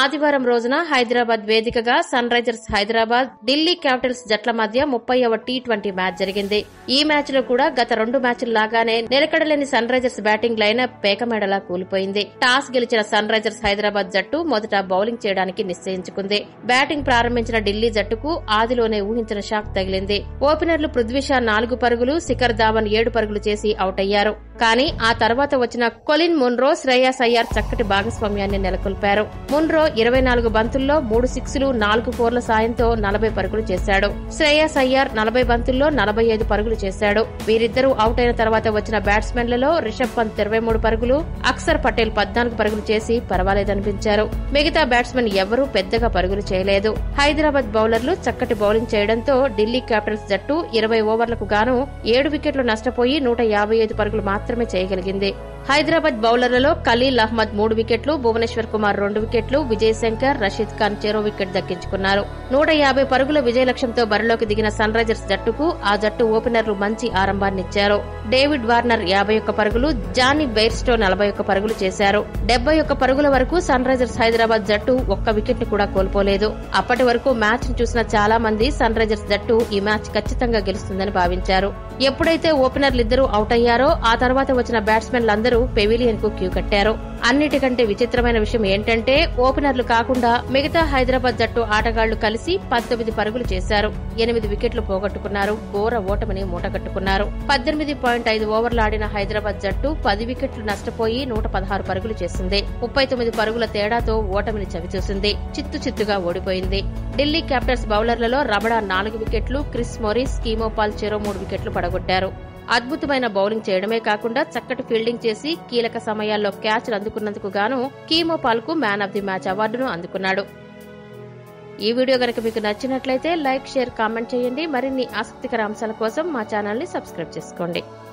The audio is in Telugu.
ఆదివారం రోజున హైదరాబాద్ వేదికగా Sunrisers Hyderabad Delhi Capitals జట్ల మధ్య ముప్పైవ టీ ట్వంటీ మ్యాచ్ జరిగింది ఈ మ్యాచ్ లో కూడా గత రెండు మ్యాచ్ల లాగానే నిలకడలేని సన్ రైజర్స్ బ్యాటింగ్ లైనప్ పేకమేడలా కూలిపోయింది టాస్ గెలిచిన సన్ రైజర్స్ హైదరాబాద్ జట్టు మొదట బౌలింగ్ చేయడానికి నిశ్చయించుకుంది బ్యాటింగ్ ప్రారంభించిన ఢిల్లీ జట్టుకు ఆదిలోనే ఊహించిన షాక్ తగిలింది ఓపెనర్లు పృథ్వీ షా నాలుగు పరుగులు శిఖర్ ధావన్ ఏడు పరుగులు చేసి అవుట్ అయ్యారు కానీ ఆ తర్వాత వచ్చిన కొలిన్ మున్రో శ్రేయాస్ అయ్యార్ చక్కటి భాగస్వామ్యాన్ని నెలకొల్పారు మున్రో ఇరవై నాలుగు బంతుల్లో మూడు సిక్స్లు నాలుగు ఫోర్ల సాయంతో నలభై పరుగులు చేశాడు శ్రేయాస్ అయ్యార్ నలభై బంతుల్లో నలభై ఐదు పరుగులు చేశాడు వీరిద్దరూ అవుట్ అయిన తర్వాత వచ్చిన బ్యాట్స్మెన్లలో రిషబ్ పంత్ ఇరవై మూడు పరుగులు అక్సర్ పటేల్ పద్నాలుగు పరుగులు చేసి పర్వాలేదనిపించారు మిగతా బ్యాట్స్మెన్ ఎవరూ పెద్దగా పరుగులు చేయలేదు హైదరాబాద్ బౌలర్లు చక్కటి బౌలింగ్ చేయడంతో ఢిల్లీ క్యాపిటల్స్ జట్టు ఇరవై ఓవర్లకు గాను ఏడు వికెట్లు నష్టపోయి నూట యాభై ఐదు పరుగులు మాత్రమే చేయగలిగింది హైదరాబాద్ బౌలర్లలో ఖలీల్ అహ్మద్ మూడు వికెట్లు భువనేశ్వర్ కుమార్ రెండు వికెట్లు విజయ్ శంకర్ రషీద్ ఖాన్ చెరో వికెట్ దక్కించుకున్నారు నూట యాభై పరుగుల విజయ లక్ష్యంతో బరిలోకి దిగిన సన్ రైజర్స్ జట్టుకు ఆ జట్టు ఓపెనర్లు మంచి ఆరంభాన్నిచ్చారు డేవిడ్ వార్నర్ యాభై ఒక్క పరుగులు జానీ బెయిర్స్టో నలభై ఒక్క పరుగులు చేశారు డెబ్బై ఒక్క పరుగుల వరకు సన్ రైజర్స్ హైదరాబాద్ జట్టు ఒక్క వికెట్ ను కూడా కోల్పోలేదు అప్పటి వరకు మ్యాచ్ ను చూసిన చాలా మంది సన్ రైజర్స్ జట్టు ఈ మ్యాచ్ ఖచ్చితంగా గెలుస్తుందని భావించారు ఎప్పుడైతే ఓపెనర్లిద్దరూ అవుట్ అయ్యారో ఆ తర్వాత వచ్చిన బ్యాట్స్మెన్లందరూ పెవిలియన్ కు క్యూ కట్టారు అన్నిటికంటే విచిత్రమైన విషయం ఏంటంటే ఓపెనర్లు కాకుండా మిగతా హైదరాబాద్ జట్టు ఆటగాళ్లు కలిసి పంతొమ్మిది పరుగులు చేశారు ఎనిమిది వికెట్లు పోగొట్టుకున్నారు ఘోర ఓటమిని మూటగట్టుకున్నారు పద్దెనిమిది పాయింట్ ఐదు ఓవర్లు ఆడిన హైదరాబాద్ జట్టు పది వికెట్లు నష్టపోయి నూట పదహారు పరుగులు చేసింది ముప్పై తొమ్మిది పరుగుల తేడాతో ఓటమిని చవిచూసింది చిత్తు చిత్తుగా ఓడిపోయింది ఢిల్లీ క్యాపిటల్స్ బౌలర్లలో రమణ నాలుగు వికెట్లు క్రిస్ మోరిస్ కీమోపాల్ చెరో మూడు వికెట్లు పడగొట్టారు అద్భుతమైన బౌలింగ్ చేయడమే కాకుండా చక్కటి ఫీల్డింగ్ చేసి కీలక సమయాల్లో క్యాచ్లు అందుకున్నందుకు గాను కీమోపాల్ కు మ్యాన్ ఆఫ్ ది మ్యాచ్ అవార్డును అందుకున్నాడు ఈ వీడియో గనక మీకు నచ్చినట్లయితే లైక్ షేర్ కామెంట్ చేయండి మరిన్ని ఆసక్తికర అంశాల కోసం మా ఛానల్ ని సబ్స్క్రైబ్ చేసుకోండి